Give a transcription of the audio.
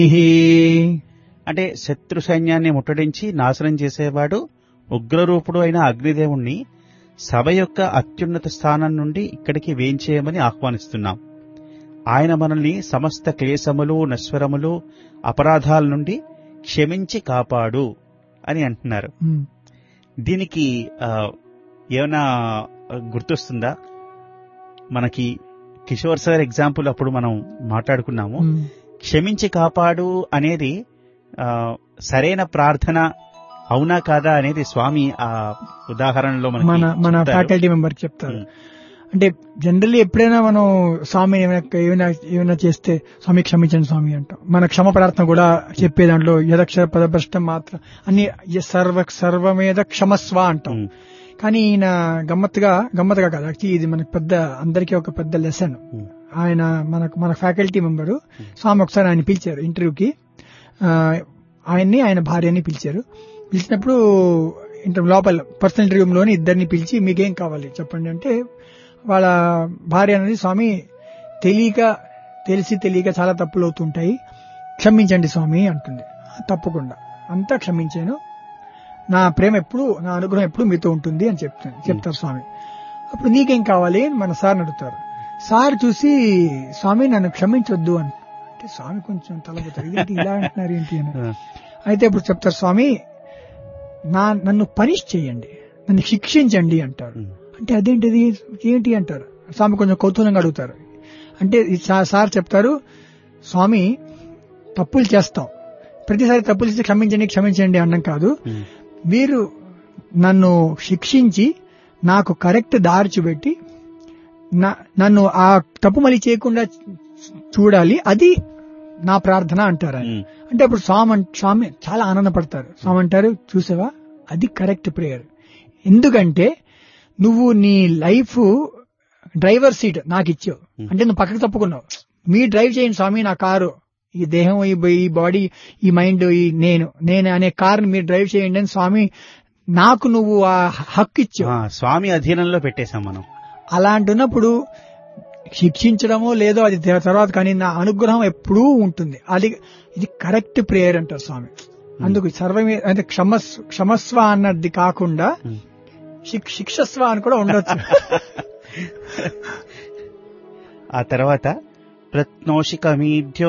అంటే శత్రు సైన్యాన్ని ముట్టడించి నాశనం చేసేవాడు ఉగ్రరూపుడు అయిన అగ్నిదేవుణ్ణి సభ యొక్క అత్యున్నత స్థానం నుండి ఇక్కడికి వేంచేయమని ఆహ్వానిస్తున్నాం ఆయన మనల్ని సమస్త క్లేశములు నశ్వరములు అపరాధాల నుండి క్షమించి కాపాడు అని అంటున్నారు ఉమ్. దీనికి ఆ, ఏమైనా గుర్తొస్తుందా మనకి కిషోర్ సార్ ఎగ్జాంపుల్ అప్పుడు మనం మాట్లాడుకున్నాము ఉమ్. క్షమించి కాపాడు అనేది ఆ, సరైన ప్రార్థన అవునా కాదా అనేది స్వామి ఆ ఉదాహరణలో మనకి మన మన చెప్తారు. ఫ్యాకల్టీ మెంబర్ చెప్తారు ఉమ్. అంటే జనరల్లీ ఎప్పుడైనా మనం స్వామి ఏమైనా ఏమైనా ఏమైనా చేస్తే స్వామి క్షమించండి స్వామి అంటాం మన క్షమ ప్రార్థన కూడా చెప్పే దాంట్లో యదక్షర పదభ్రష్టం మాత్రం అన్ని య సర్వ సర్వమేద క్షమస్వ అంటాం ఉమ్. కానీ ఈయన గమ్మత్తుగా గమ్మత్తుగా కాదు యాక్చువల్లీ ఇది మనకి పెద్ద అందరికీ ఒక పెద్ద లెసన్ ఉమ్. ఆయన మనకు మన ఫ్యాకల్టీ మెంబరు స్వామి ఒకసారి ఆయన పిలిచారు ఇంటర్వ్యూకి ఆ, ఆయన్ని ఆయన భార్యని పిలిచారు పిలిచినప్పుడు ఇంటర్ లోపల పర్సనల్ ఇంటర్వ్యూ లోని ఇద్దరిని పిలిచి మీకేం కావాలి చెప్పండి అంటే వాళ్ళ భార్య అనేది స్వామి తెలియక తెలిసి తెలియక చాలా తప్పులు అవుతుంటాయి క్షమించండి స్వామి అంటుంది తప్పకుండా అంతా క్షమించాను నా ప్రేమ ఎప్పుడు నా అనుగ్రహం ఎప్పుడు మీతో ఉంటుంది అని చెప్తాను చెప్తారు స్వామి అప్పుడు నీకేం కావాలి అని మన సార్ని అడుగుతారు సార్ చూసి స్వామి నన్ను క్షమించొద్దు అని అంటే స్వామి కొంచెం తలపోతారు ఇదేంటి ఇలా అంటున్నారు ఏంటి అని ఆ, అయితే ఇప్పుడు చెప్తారు స్వామి నా నన్ను పనిష్ చేయండి నన్ను శిక్షించండి అంటారు ఉమ్. అంటే అదేంటిది ఏంటి అంటారు స్వామి కొంచెం కౌతూహలంగా అడుగుతారు అంటే ఈ సా- సార్ చెప్తారు స్వామి తప్పులు చేస్తాం ప్రతిసారి తప్పులు చేసి క్షమించండి క్షమించండి అనడం కాదు ఉమ్. మీరు నన్ను శిక్షించి నాకు కరెక్ట్ దారి చూపెట్టి నా- నన్ను ఆ తప్పు మళ్ళీ చేయకుండా చూడాలి అది నా ప్రార్థన అంటారు ఆయన ఉమ్. అంటే అప్పుడు స్వామి అన్- స్వామి చాలా ఆనందపడతారు స్వామి అంటారు చూసావా అది కరెక్ట్ ప్రేయర్ ఎందుకంటే నువ్వు నీ లైఫ్ డ్రైవర్ సీట్ నాకు ఇచ్చావు అంటే నువ్వు పక్కకు తప్పుకున్నావు మీ డ్రైవ్ చేయండి స్వామి నా కారు ఈ దేహం ఈ బ- ఈ బాడీ ఈ మైండ్ ఈ నేను నేను అనే కారుని మీరు డ్రైవ్ చేయండి అని స్వామి నాకు నువ్వు ఆ హక్కు ఇచ్చావు ఆ, స్వామి అధీనంలో పెట్టేశాం మనం అలా అంటున్నప్పుడు శిక్షించడమో లేదో అది తే- తర్వాత కానీ నా అనుగ్రహం ఎప్పుడూ ఉంటుంది అది ఇది కరెక్ట్ ప్రేయర్ అంటారు స్వామి అందుకు సర్వమే అంటే క్షమస్ క్షమస్వ అన్నది కాకుండా ఉమ్. శిక్- శిక్షస్వ అని కూడా ఉండొచ్చు ఆ తర్వాత ప్రత్నోషికమీఢ్యో